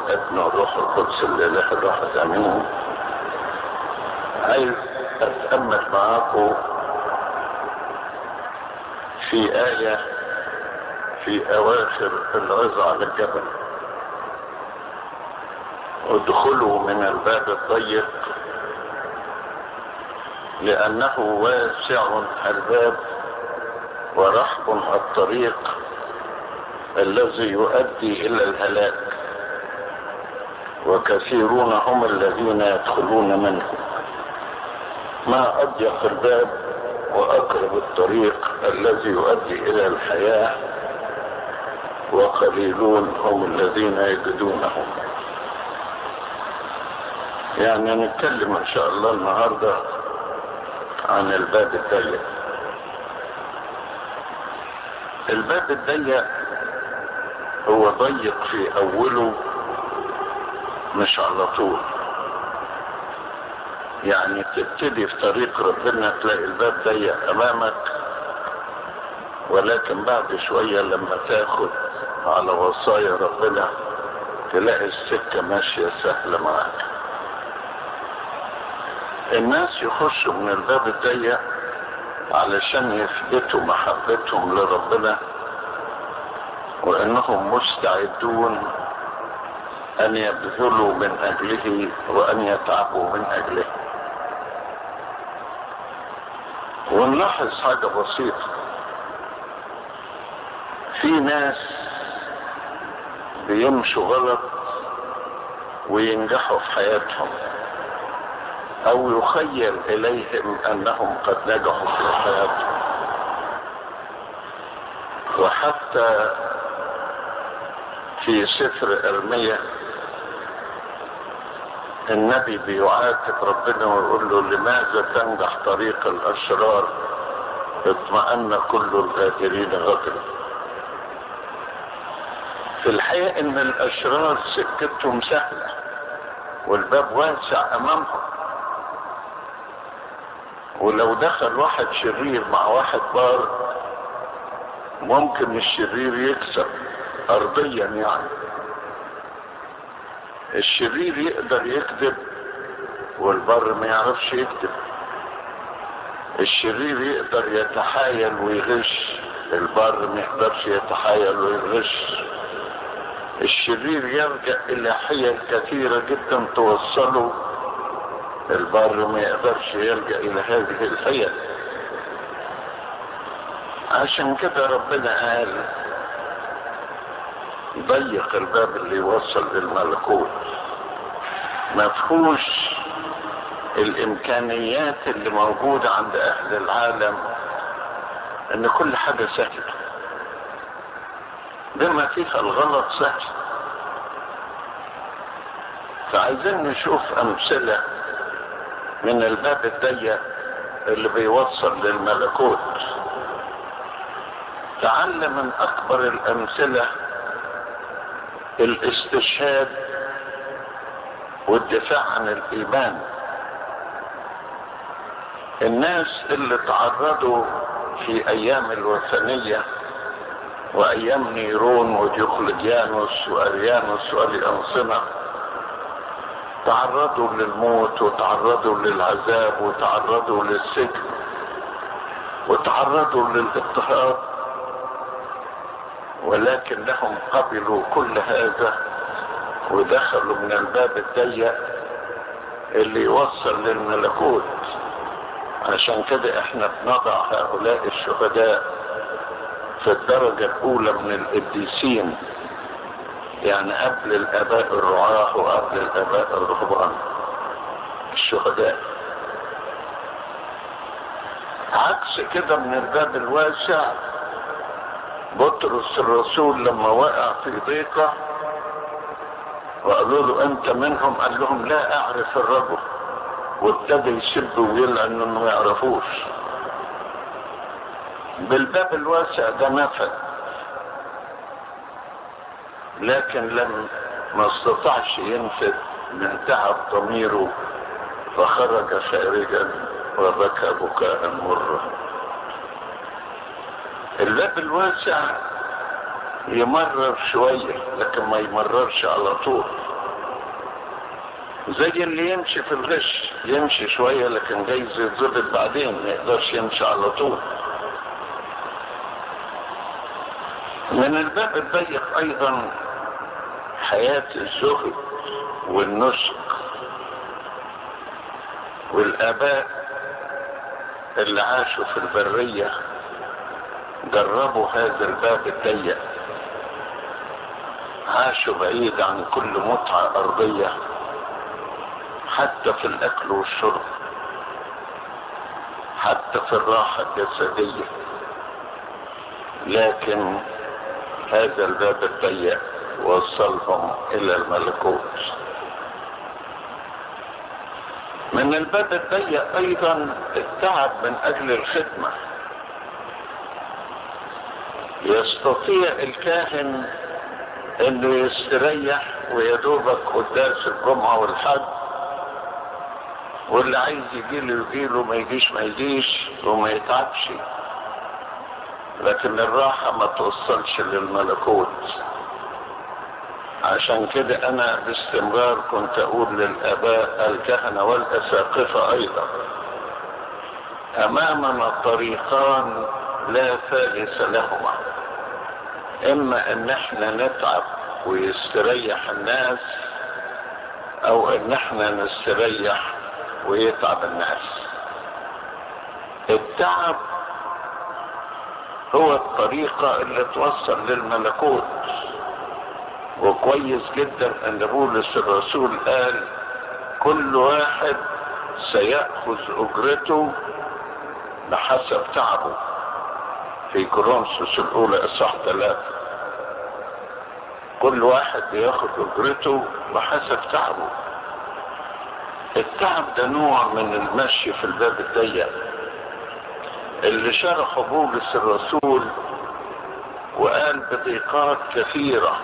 والابن والروح القدس الاله الواحد امين عايز اتامل معاكم في آية في أواخر العظة على الجبل ادخلوا من الباب الضيق لأنه واسع الباب ورحب الطريق الذي يؤدي إلى الهلاك وكثيرون هم الذين يدخلون منه ما أضيق الباب وأقرب الطريق الذي يؤدي إلى الحياة وقليلون هم الذين يجدونه يعني نتكلم إن شاء الله النهاردة عن الباب الضيق الباب الضيق هو ضيق في أوله مش على طول يعني تبتدي في طريق ربنا تلاقي الباب ضيق امامك ولكن بعد شوية لما تاخد على وصايا ربنا تلاقي السكة ماشية سهلة معاك الناس يخشوا من الباب الضيق علشان يثبتوا محبتهم لربنا وانهم مستعدون ان يبذلوا من اجله وان يتعبوا من اجله ونلاحظ حاجة بسيطة في ناس بيمشوا غلط وينجحوا في حياتهم او يخيل اليهم انهم قد نجحوا في حياتهم وحتى في سفر ارميا النبي بيعاتب ربنا ويقول له لماذا تنجح طريق الاشرار اطمأن كل الغادرين غدرا في الحقيقة ان الاشرار سكتهم سهلة والباب واسع امامهم ولو دخل واحد شرير مع واحد بار ممكن الشرير يكسب ارضيا يعني الشرير يقدر يكذب والبر ما يعرفش يكذب الشرير يقدر يتحايل ويغش البر ما يقدرش يتحايل ويغش الشرير يرجع الى حيل كثيرة جدا توصله البر ما يقدرش يلجأ الى هذه الحيل عشان كده ربنا قال ضيق الباب اللي يوصل للملكوت ما فيهوش الامكانيات اللي موجودة عند اهل العالم ان كل حاجة سهلة بما فيها الغلط سهل فعايزين نشوف امثلة من الباب الضيق اللي بيوصل للملكوت تعال من اكبر الامثله الاستشهاد والدفاع عن الايمان الناس اللي تعرضوا في ايام الوثنية وايام نيرون وديوقلديانوس واريانوس والانصنة تعرضوا للموت وتعرضوا للعذاب وتعرضوا للسجن وتعرضوا للاضطهاد ولكن لهم قبلوا كل هذا ودخلوا من الباب الضيق اللي يوصل للملكوت عشان كده احنا بنضع هؤلاء الشهداء في الدرجة الأولى من القديسين يعني قبل الآباء الرعاة وقبل الآباء الرهبان الشهداء عكس كده من الباب الواسع بطرس الرسول لما وقع في ضيقة وقالوا له انت منهم قال لهم لا اعرف الرجل وابتدى يسب ويلعن انه ما يعرفوش بالباب الواسع ده نفذ لكن لم ما استطاعش ينفذ من تعب ضميره فخرج خارجا وبكى بكاء مرة الباب الواسع يمرر شوية لكن ما يمررش على طول زي اللي يمشي في الغش يمشي شوية لكن جايز يتظبط بعدين ما يقدرش يمشي على طول من الباب الضيق ايضا حياة الزهد والنسك والاباء اللي عاشوا في البرية جربوا هذا الباب الضيق عاشوا بعيد عن كل متعة ارضية حتى في الاكل والشرب حتى في الراحة الجسدية لكن هذا الباب الضيق وصلهم الى الملكوت من الباب الضيق ايضا التعب من اجل الخدمة يستطيع الكاهن انه يستريح ويدوبك قداس الجمعة والحد واللي عايز يجيله يجيله ما يجيش ما يجيش وما يتعبش لكن الراحة ما توصلش للملكوت عشان كده انا باستمرار كنت اقول للاباء الكهنة والاساقفة ايضا امامنا طريقان لا ثالث لهما اما ان احنا نتعب ويستريح الناس او ان احنا نستريح ويتعب الناس التعب هو الطريقة اللي توصل للملكوت وكويس جدا ان بولس الرسول قال كل واحد سيأخذ اجرته بحسب تعبه في كورنثوس الاولى اصحاح ثلاثة كل واحد بياخد اجرته بحسب تعبه التعب ده نوع من المشي في الباب الضيق اللي شرحه بولس الرسول وقال بضيقات كثيرة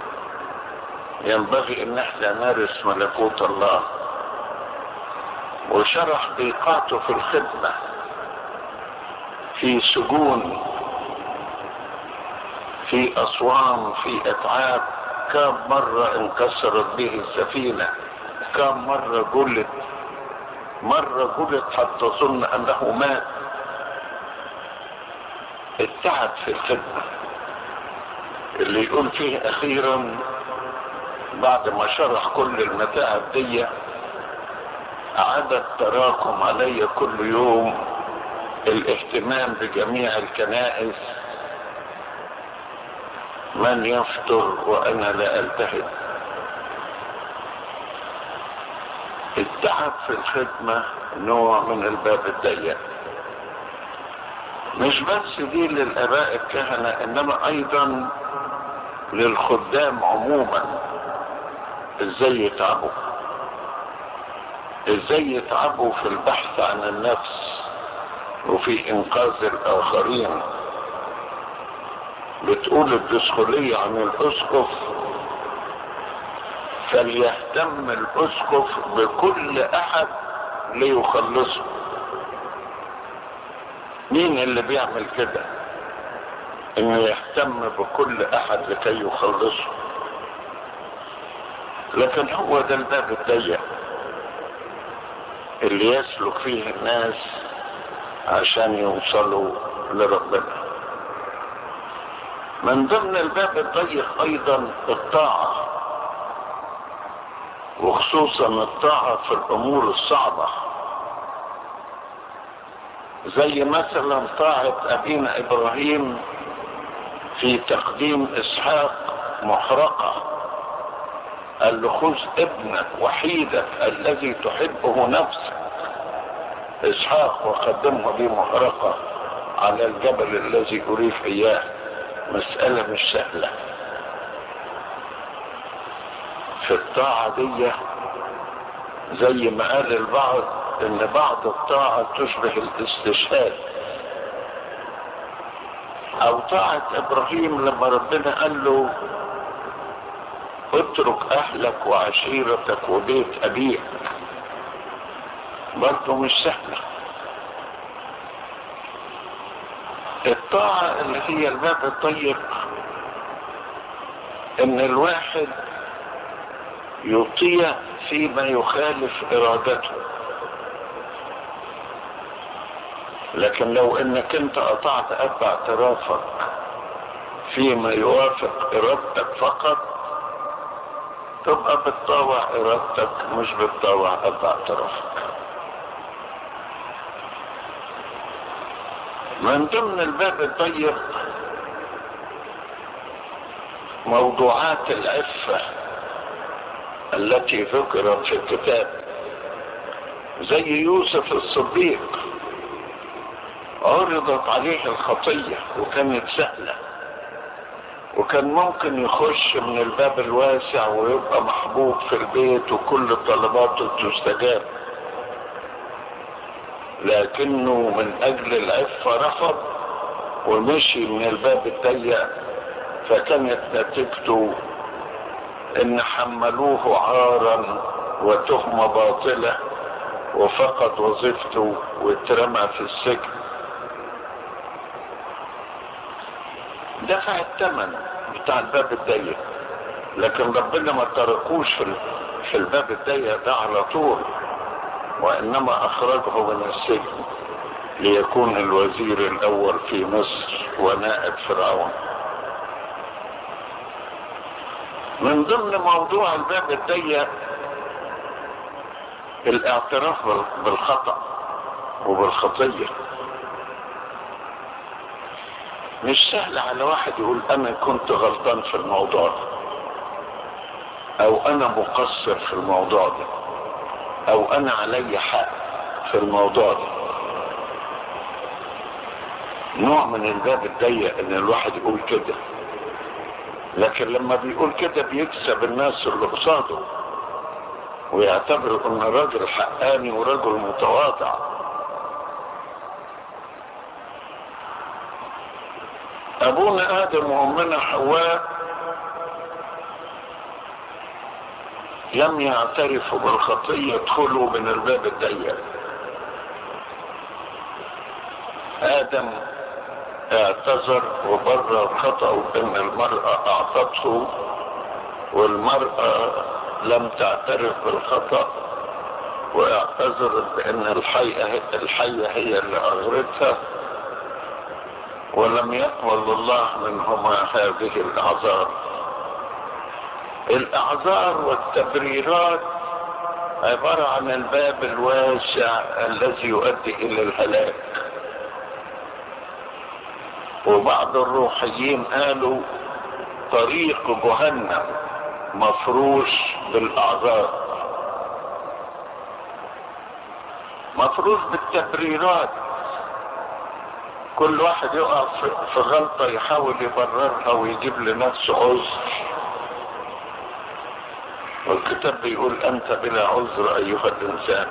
ينبغي ان احنا نمارس ملكوت الله وشرح ضيقاته في الخدمة في سجون في اسوان في اتعاب كم مرة انكسرت به السفينة كم مرة جلت مرة جلت حتى ظن انه مات التعب في الخدمة اللي يقول فيه اخيرا بعد ما شرح كل المتاعب دي اعاد تراكم علي كل يوم الاهتمام بجميع الكنائس من يفطر وانا لا التهب التعب في الخدمة نوع من الباب الضيق مش بس دي للاباء الكهنة انما ايضا للخدام عموما ازاي يتعبوا ازاي يتعبوا في البحث عن النفس وفي انقاذ الاخرين بتقول الدسخولية عن الاسقف فليهتم الاسقف بكل احد ليخلصه مين اللي بيعمل كده انه يهتم بكل احد لكي يخلصه لكن هو ده الباب الضيق اللي يسلك فيه الناس عشان يوصلوا لربنا من ضمن الباب الضيق ايضا الطاعة وخصوصا الطاعة في الامور الصعبة زي مثلا طاعة ابينا ابراهيم في تقديم اسحاق محرقة قال له خذ ابنك وحيدك الذي تحبه نفسك اسحاق وقدمه لي محرقة على الجبل الذي اريف اياه مسألة مش سهلة في الطاعة دي زي ما قال البعض ان بعض الطاعة تشبه الاستشهاد او طاعة ابراهيم لما ربنا قال له اترك اهلك وعشيرتك وبيت ابيك برضه مش سهلة الطاعة اللي هي الباب الضيق ان الواحد يطيع فيما يخالف ارادته لكن لو انك انت قطعت اب اعترافك فيما يوافق ارادتك فقط تبقى بتطاوع ارادتك مش بتطاوع اب اعترافك من ضمن الباب الضيق موضوعات العفة التي ذكرت في الكتاب زي يوسف الصديق عرضت عليه الخطية وكانت سهلة وكان ممكن يخش من الباب الواسع ويبقى محبوب في البيت وكل طلباته تستجاب لكنه من اجل العفة رفض ومشي من الباب الضيق فكانت نتيجته ان حملوه عارا وتهمة باطلة وفقد وظيفته واترمى في السجن دفع الثمن بتاع الباب الضيق لكن ربنا ما تركوش في في الباب الضيق ده على طول وانما اخرجه من السجن ليكون الوزير الاول في مصر ونائب فرعون من ضمن موضوع الباب الضيق الاعتراف بالخطأ وبالخطية مش سهل على واحد يقول انا كنت غلطان في الموضوع ده او انا مقصر في الموضوع ده او انا علي حق في الموضوع ده نوع من الباب الضيق ان الواحد يقول كده لكن لما بيقول كده بيكسب الناس اللي قصاده ويعتبر ان راجل حقاني ورجل متواضع ابونا ادم وامنا حواء لم يعترفوا بالخطية يدخلوا من الباب الضيق ادم اعتذر وبرر خطأه ان المرأة اعطته والمرأة لم تعترف بالخطأ واعتذرت بان الحية الحية هي اللي اغرتها ولم يقبل الله منهما هذه الاعذار الاعذار والتبريرات عبارة عن الباب الواسع الذي يؤدي الى الهلاك وبعض الروحيين قالوا طريق جهنم مفروش بالاعذار مفروش بالتبريرات كل واحد يقع في غلطة يحاول يبررها ويجيب لنفسه عذر والكتاب بيقول انت بلا عذر ايها الانسان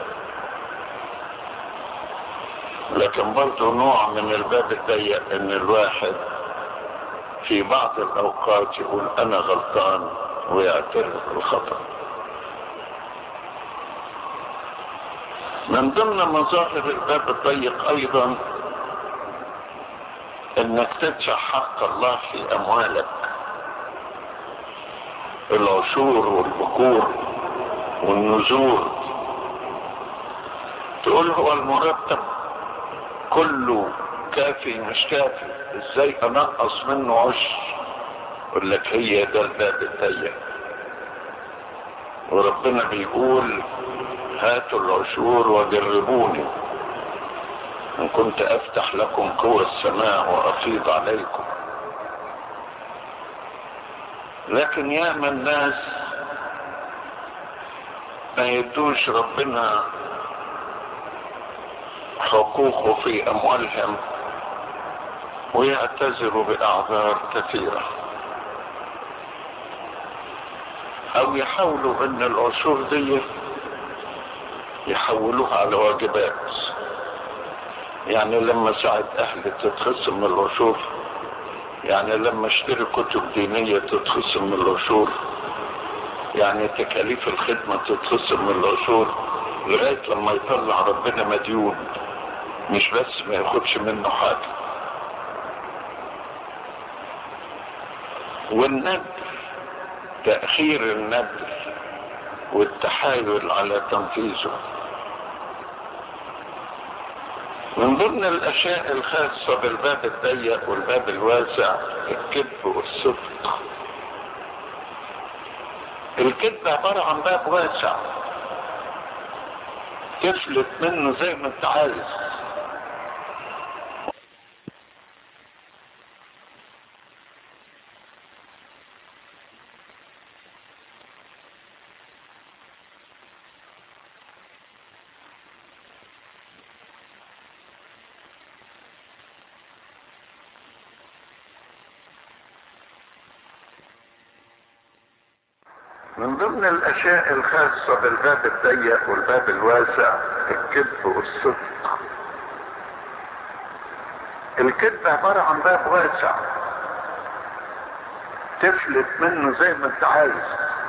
لكن برضه نوع من الباب الضيق ان الواحد في بعض الاوقات يقول انا غلطان ويعترف بالخطأ من ضمن مظاهر الباب الضيق ايضا انك تدفع حق الله في اموالك العشور والبكور والنزور تقول هو المرتب كله كافي مش كافي ازاي انقص منه عشر يقول لك هي ده الباب الضيق وربنا بيقول هاتوا العشور وجربوني ان كنت افتح لكم قوى السماء وافيض عليكم لكن ياما الناس ما يدوش ربنا حقوقه في اموالهم ويعتذروا باعذار كثيره او يحاولوا ان العشور دي يحولوها على واجبات يعني لما ساعد اهلي تتخصم من العشور يعني لما اشتري كتب دينية تتخصم من العشور يعني تكاليف الخدمة تتخصم من العشور لغاية لما يطلع ربنا مديون مش بس ما ياخدش منه حاجة والندر تأخير النبل والتحايل على تنفيذه من ضمن الأشياء الخاصة بالباب الضيق والباب الواسع الكذب والصدق الكذب عبارة عن باب واسع تفلت منه زي ما انت عايز من ضمن الاشياء الخاصة بالباب الضيق والباب الواسع الكذب والصدق الكذب عبارة عن باب واسع تفلت منه زي ما انت عايز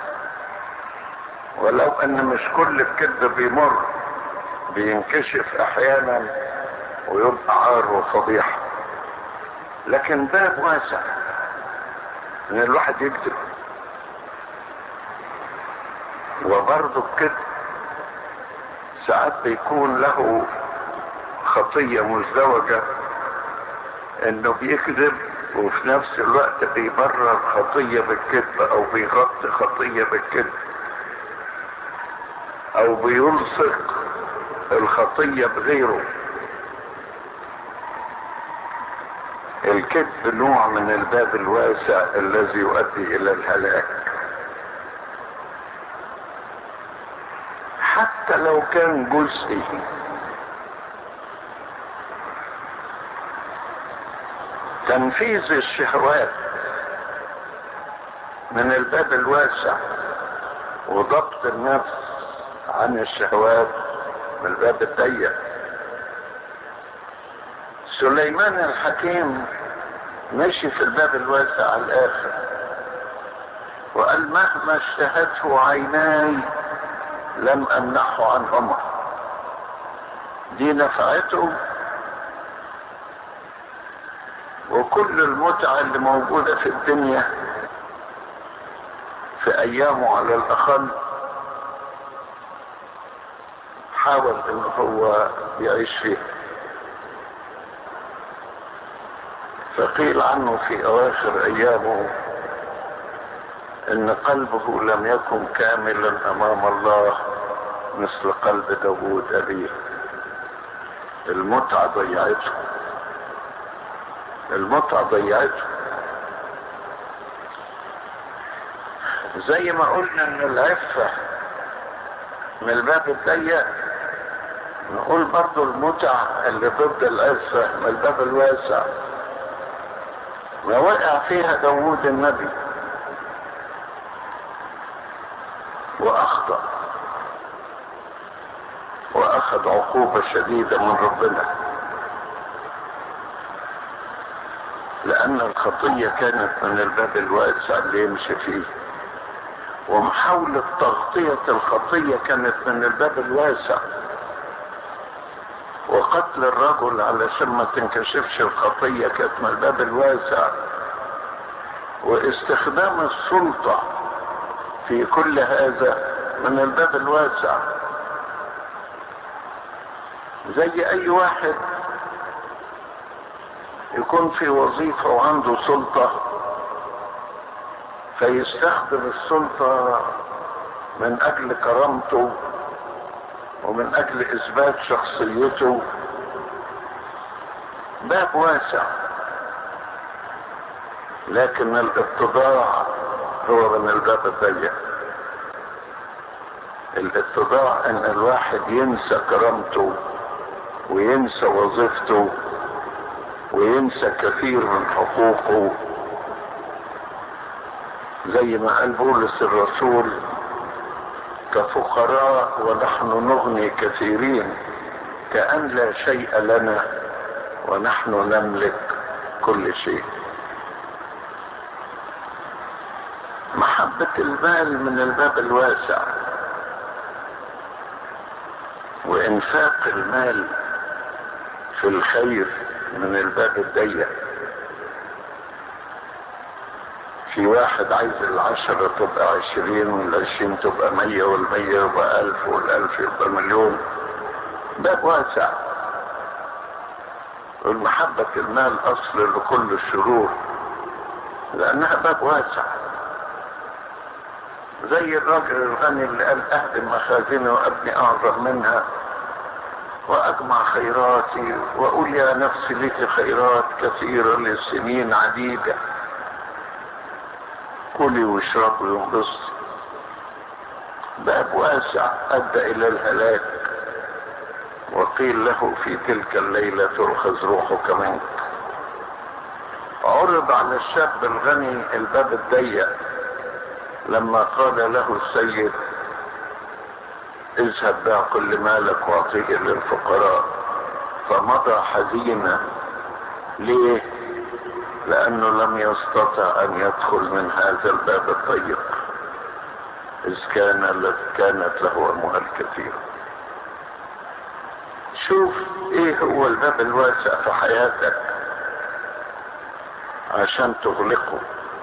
ولو ان مش كل الكذب بيمر بينكشف احيانا ويبقى عار وفضيحة لكن باب واسع ان الواحد يكذب وبرضه الكذب ساعات بيكون له خطية مزدوجة انه بيكذب وفي نفس الوقت بيبرر خطية بالكذب او بيغطي خطية بالكذب او بيلصق الخطية بغيره الكذب نوع من الباب الواسع الذي يؤدي الى الهلاك حتى لو كان جزئي تنفيذ الشهوات من الباب الواسع وضبط النفس عن الشهوات من الباب الضيق سليمان الحكيم مشي في الباب الواسع على الاخر وقال مهما اشتهته عيناي لم امنحه عنهما دي نفعته وكل المتعة اللي موجودة في الدنيا في ايامه على الاقل حاول ان هو يعيش فيها فقيل عنه في اواخر ايامه ان قلبه لم يكن كاملا امام الله مثل قلب داود ابيه المتعة ضيعته المتعة ضيعته زي ما قلنا ان العفة من الباب الضيق نقول برضو المتع اللي ضد العفة من الباب الواسع ما وقع فيها داوود النبي واخطأ واخذ عقوبة شديدة من ربنا لان الخطية كانت من الباب الواسع اللي يمشي فيه ومحاولة تغطية الخطية كانت من الباب الواسع وقتل الرجل علشان ما تنكشفش الخطية كانت من الباب الواسع واستخدام السلطة في كل هذا من الباب الواسع زي اي واحد يكون في وظيفة وعنده سلطة فيستخدم السلطة من اجل كرامته ومن اجل اثبات شخصيته باب واسع لكن الاتضاع هو من الباب الضيق الاتضاع ان الواحد ينسى كرامته وينسى وظيفته وينسى كثير من حقوقه زي ما قال بولس الرسول كفقراء ونحن نغني كثيرين كأن لا شيء لنا ونحن نملك كل شيء محبة المال من الباب الواسع وإنفاق المال في الخير من الباب الضيق في واحد عايز العشرة تبقى عشرين والعشرين تبقى مية والمية يبقى ألف والألف يبقى مليون باب واسع والمحبة المال أصل لكل الشرور لأنها باب واسع زي الراجل الغني اللي قال أهدم مخازني وأبني أعظم منها وأجمع خيراتي وأقول يا نفسي لك خيرات كثيرة لسنين عديدة كلي واشربي وانبسطي باب واسع أدى إلى الهلاك وقيل له في تلك الليلة تؤخذ روحك منك عرض على الشاب الغني الباب الضيق لما قال له السيد اذهب بيع كل مالك واعطيه للفقراء فمضى حزينا ليه لانه لم يستطع ان يدخل من هذا الباب الضيق اذ كان كانت له اموال كثيره شوف ايه هو الباب الواسع في حياتك عشان تغلقه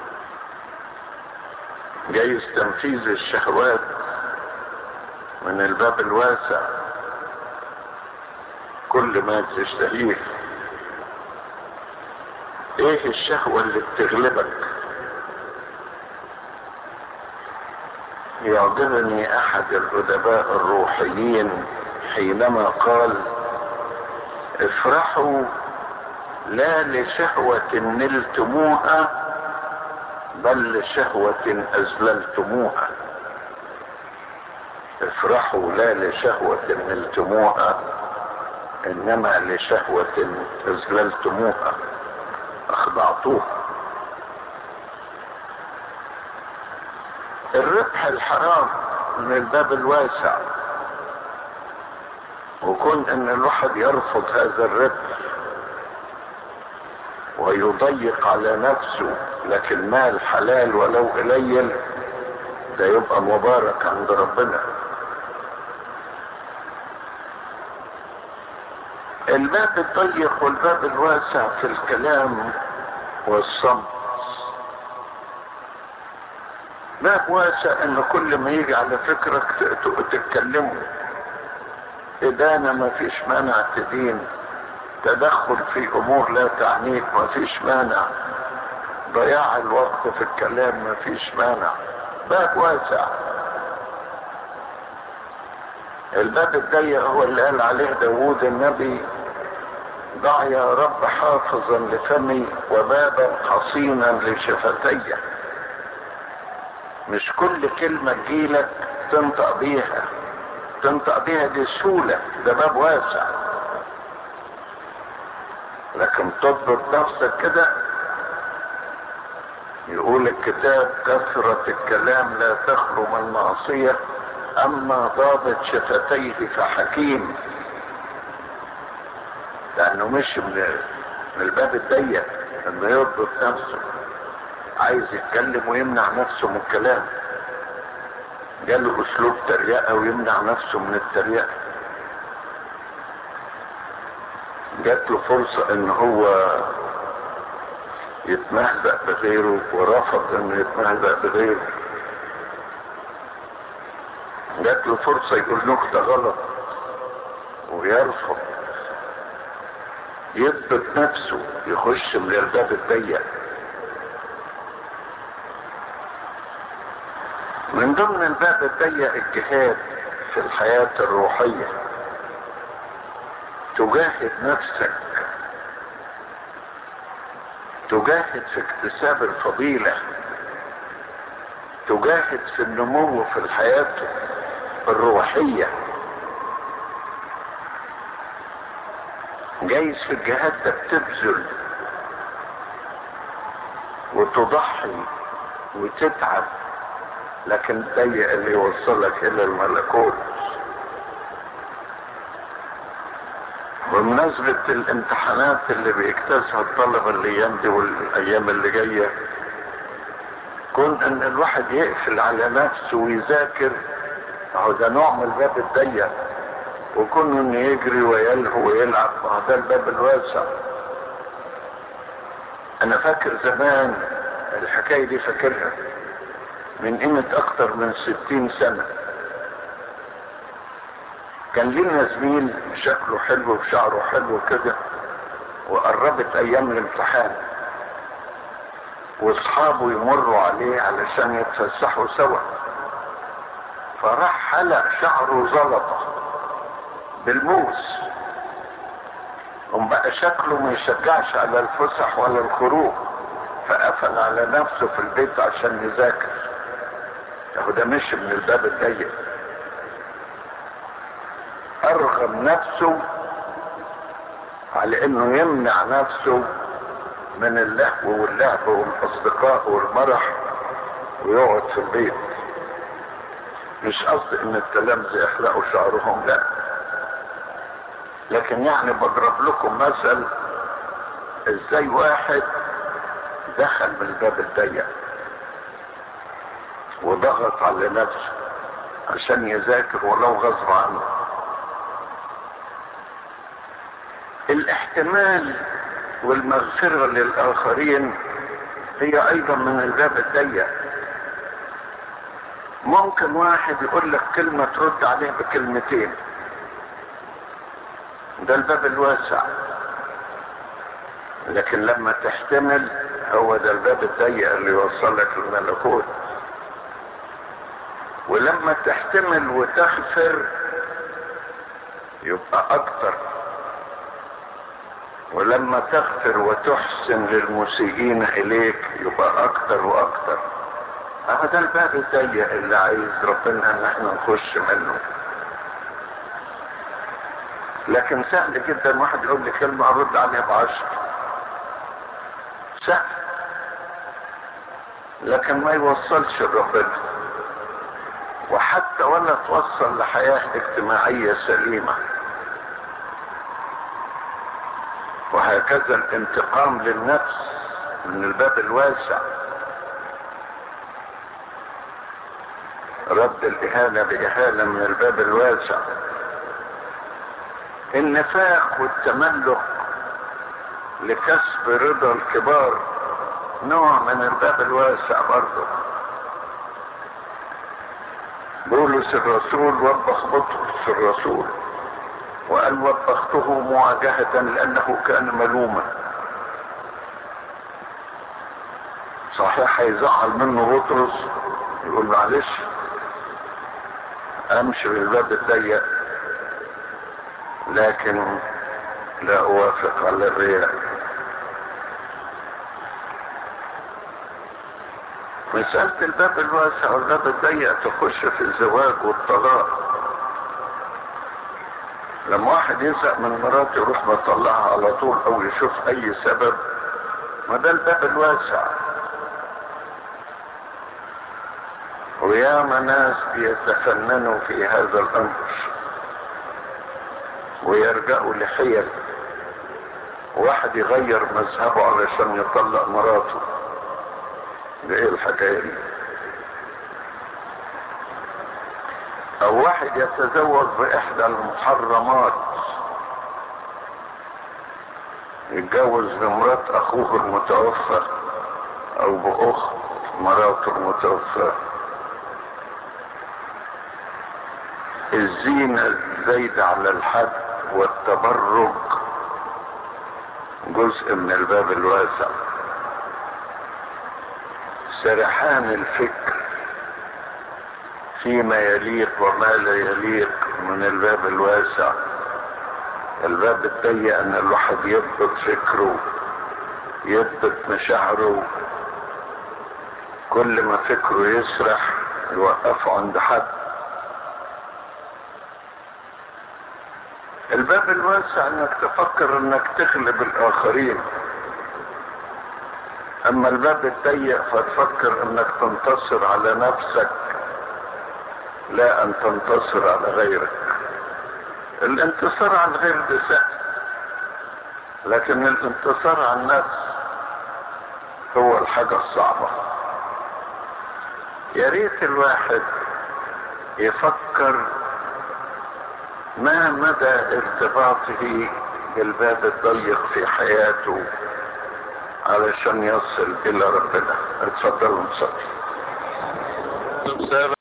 جايز تنفيذ الشهوات من الباب الواسع كل ما تشتهيه ايه الشهوة اللي بتغلبك يعجبني احد الادباء الروحيين حينما قال افرحوا لا لشهوة نلتموها بل لشهوة أزللتموها افرحوا لا لشهوة نلتموها إنما لشهوة أزللتموها أخضعتوها الربح الحرام من الباب الواسع وكون ان الواحد يرفض هذا الربح ويضيق على نفسه لكن مال حلال ولو قليل ده يبقى مبارك عند ربنا الباب الضيق والباب الواسع في الكلام والصمت باب واسع ان كل ما يجي على فكرك تتكلمه إدانة ما فيش مانع تدين تدخل في أمور لا تعنيك ما فيش مانع ضياع الوقت في الكلام ما فيش مانع باب واسع الباب الضيق هو اللي قال عليه داوود النبي ضع يا رب حافظا لفمي وبابا حصينا لشفتي مش كل كلمة تجيلك تنطق بيها تنطق بيها دي سهولة ده باب واسع لكن تضبط نفسك كده يقول الكتاب كثرة الكلام لا تخلو من معصية أما ضابط شفتيه فحكيم لأنه مش من من الباب الضيق إنه يضبط نفسه عايز يتكلم ويمنع نفسه من الكلام جاله اسلوب تريقه ويمنع نفسه من التريقه جات له فرصه ان هو يتمهزأ بغيره ورفض انه يتمهزأ بغيره جات له فرصه يقول نكته غلط ويرفض يثبت نفسه يخش من الباب الضيق من ضمن الباب الضيق الجهاد في الحياة الروحية تجاهد نفسك تجاهد في اكتساب الفضيلة تجاهد في النمو في الحياة الروحية جايز في الجهاد ده بتبذل وتضحي وتتعب لكن ضيق اللي يوصلك الى الملكوت بمناسبة الامتحانات اللي بيجتازها الطلبة الايام دي والايام اللي جاية كون ان الواحد يقفل على نفسه ويذاكر اهو ده نوع من الباب الضيق وكون انه يجري ويلهو ويلعب ما ده الباب الواسع انا فاكر زمان الحكاية دي فاكرها من قيمة اكتر من ستين سنة كان لنا زميل شكله حلو وشعره حلو كده وقربت ايام الامتحان واصحابه يمروا عليه علشان يتفسحوا سوا فراح حلق شعره زلطة بالموس قام بقى شكله ما يشجعش على الفسح ولا الخروج فقفل على نفسه في البيت عشان يذاكر اهو ده مشي من الباب الضيق ارغم نفسه على انه يمنع نفسه من اللهو واللعب والاصدقاء والمرح ويقعد في البيت مش قصدي ان التلامذة يحلقوا شعرهم لا لكن يعني بضرب لكم مثل ازاي واحد دخل من الباب الضيق وضغط على نفسه عشان يذاكر ولو غصب عنه الاحتمال والمغفرة للآخرين هي أيضا من الباب الضيق ممكن واحد يقول لك كلمة ترد عليه بكلمتين ده الباب الواسع لكن لما تحتمل هو ده الباب الضيق اللي يوصلك للملكوت ولما تحتمل وتغفر يبقى اكتر ولما تغفر وتحسن للمسيئين اليك يبقى اكتر واكتر هذا الباب الضيق اللي عايز ربنا ان احنا نخش منه لكن سهل جدا واحد يقول لي كلمة ارد عليها بعشر سهل لكن ما يوصلش لربنا وحتى ولا توصل لحياة اجتماعية سليمة وهكذا الانتقام للنفس من الباب الواسع رد الإهانة بإهانة من الباب الواسع النفاق والتملق لكسب رضا الكبار نوع من الباب الواسع برضه بولس الرسول وبخ بطرس الرسول وقال وبخته مواجهة لأنه كان ملوما صحيح هيزعل منه بطرس يقول معلش امشي بالباب الضيق لكن لا اوافق على الرياء مسألة الباب الواسع والباب الضيق تخش في الزواج والطلاق لما واحد يزهق من مراته يروح مطلعها على طول او يشوف اي سبب ما ده الباب الواسع وياما ناس بيتفننوا في هذا الامر ويرجعوا لحيل واحد يغير مذهبه علشان يطلق مراته ده ايه الحكايه دي او واحد يتزوج باحدى المحرمات يتجوز بمرات اخوه المتوفى او باخت مراته المتوفى الزينة الزايدة على الحد والتبرج جزء من الباب الواسع سرحان الفكر فيما يليق وما لا يليق من الباب الواسع الباب الضيق ان الواحد يضبط فكره يضبط مشاعره كل ما فكره يسرح يوقفه عند حد الباب الواسع انك تفكر انك تغلب الاخرين اما الباب الضيق فتفكر انك تنتصر على نفسك لا ان تنتصر على غيرك الانتصار على الغير ده سهل لكن الانتصار على النفس هو الحاجة الصعبة يا ريت الواحد يفكر ما مدى ارتباطه بالباب الضيق في حياته علشان يصل الى ربنا اتفضلوا نصلي